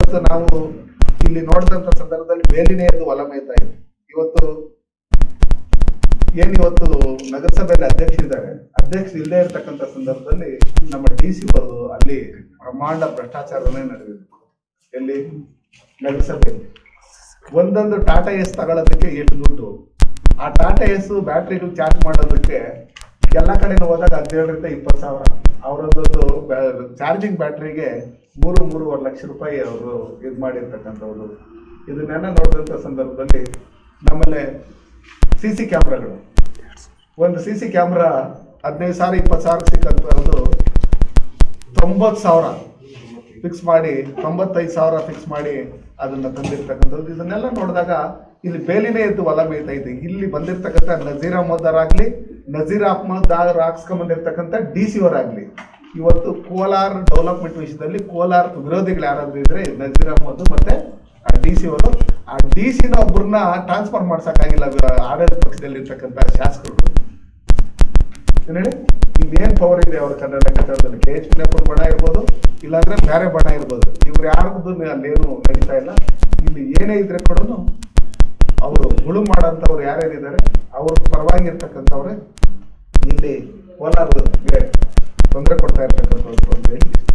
ಇವತ್ತು ನಾವು ಇಲ್ಲಿ ನೋಡಿದಂತ ಸಂದರ್ಭದಲ್ಲಿ ಮೇಲಿನೇ ಎದ್ದು ಹೊಲ ಮೇಯ್ತಾ ಇದ್ವಿ ಇವತ್ತು ಏನ್ ಇವತ್ತು ನಗರಸಭೆಯಲ್ಲಿ ಅಧ್ಯಕ್ಷರಿದ್ದಾರೆ ಅಧ್ಯಕ್ಷ ಇಲ್ಲದೆ ಇರ್ತಕ್ಕಂಥ ಸಂದರ್ಭದಲ್ಲಿ ನಮ್ಮ ಡಿ ಸಿ ಬರೆದು ಅಲ್ಲಿ ಬ್ರಹ್ಮಾಂಡ ಭ್ರಷ್ಟಾಚಾರನೇ ನಡೆದಿದೆ ಎಲ್ಲಿ ನಗರಸಭೆಯಲ್ಲಿ ಒಂದೊಂದು ಟಾಟಾ ಎಸ್ ತಗೊಳ್ಳೋದಕ್ಕೆ ಎಷ್ಟು ದುಡ್ಡು ಆ ಟಾಟಾ ಎಸ್ ಬ್ಯಾಟ್ರಿಗಳು ಚಾರ್ಜ್ ಮಾಡೋದಕ್ಕೆ ಎಲ್ಲ ಕಡೆನೂ ಹೋದಾಗ ಹದಿನೇಳರಿಂದ ಇಪ್ಪತ್ತು ಸಾವಿರ ಅವರದ್ದು ಚಾರ್ಜಿಂಗ್ ಬ್ಯಾಟ್ರಿಗೆ ಮೂರು ಮೂರುವರೆ ಲಕ್ಷ ರೂಪಾಯಿ ಅವರು ಇದು ಮಾಡಿರ್ತಕ್ಕಂಥವ್ರು ಇದನ್ನೆಲ್ಲ ನೋಡಿದಂಥ ಸಂದರ್ಭದಲ್ಲಿ ನಮ್ಮಲ್ಲಿ ಸಿ ಸಿ ಕ್ಯಾಮ್ರಾಗಳು ಒಂದು ಸಿ ಸಿ ಕ್ಯಾಮ್ರಾ ಹದಿನೈದು ಸಾವಿರ ಇಪ್ಪತ್ತು ಸಾವಿರ ಸಿಕ್ಕಂಥದ್ದು ತೊಂಬತ್ತು ಸಾವಿರ ಫಿಕ್ಸ್ ಮಾಡಿ ತೊಂಬತ್ತೈದು ಸಾವಿರ ಫಿಕ್ಸ್ ಮಾಡಿ ಅದನ್ನ ತಂದಿರ್ತಕ್ಕಂಥದ್ದು ಇದನ್ನೆಲ್ಲ ನೋಡಿದಾಗ ಇಲ್ಲಿ ಬೇಲಿನೇ ಎದ್ದು ಹೊಲ ಮೇಯ್ತಾ ಇದೆ ಇಲ್ಲಿ ಬಂದಿರ್ತಕ್ಕಂಥ ನಜೀರ್ ಅಹಮದ್ ಆಗ್ಲಿ ನಜೀರ್ ಅಹಮದ್ ಅವ್ರು ಹಾಕ್ಸ್ಕೊಂಬಂದಿರ್ತಕ್ಕಂಥ ಡಿ ಸಿ ಅವರಾಗ್ಲಿ ಇವತ್ತು ಕೋಲಾರ ಡೆವಲಪ್ಮೆಂಟ್ ವಿಷಯದಲ್ಲಿ ಕೋಲಾರ ವಿರೋಧಿಗಳು ಯಾರಾದ್ರೂ ಇದ್ರೆ ನಜೀರ್ ಅಹಮದ್ ಮತ್ತೆ ಆ ಡಿ ಸಿ ಅವರು ಆ ಡಿ ಸಿನ ಒಬ್ಬರನ್ನ ಟ್ರಾನ್ಸ್ಫರ್ ಮಾಡ್ಸಕ್ಕಾಗಿಲ್ಲ ವಿ- ಆಡಳಿತ ಪಕ್ಷದಲ್ಲಿ ಇರ್ತಕ್ಕಂಥ ಶಾಸಕರು ಏನ್ ಹೇಳಿ ಇನ್ನೇನ್ ಪವರ್ ಇದೆ ಅವ್ರ ಕನ್ನಡ ಲೆಕ್ಕಾಚಾರದಲ್ಲಿ ಕೆ ಎಚ್ ಪಿನಪ್ಪನ ಬಣ ಇರ್ಬೋದು ಇಲ್ಲಾಂದ್ರೆ ಬೇರೆ ಬಣ ಇರ್ಬೋದು ಇವ್ರು ಯಾರ್ದು ಅಲ್ಲೇನು ನಡೀತಾ ಇಲ್ಲ ಇಲ್ಲಿ ಏನೇ ಇದ್ರೆ ಕೂಡ ಅವರು ಹುಳು ಮಾಡೋಂಥವ್ರು ಯಾರ್ಯಾರಿದ್ದಾರೆ ಅವ್ರ ಪರವಾಗಿ ಇರ್ತಕ್ಕಂಥವ್ರೆ ಇಲ್ಲಿ ಕೋಲಾರಗೆ ತೊಂದರೆ ಕೊಡ್ತಾ ಇರ್ತಕ್ಕಂಥವ್ರು ಅಂತ ಹೇಳಿ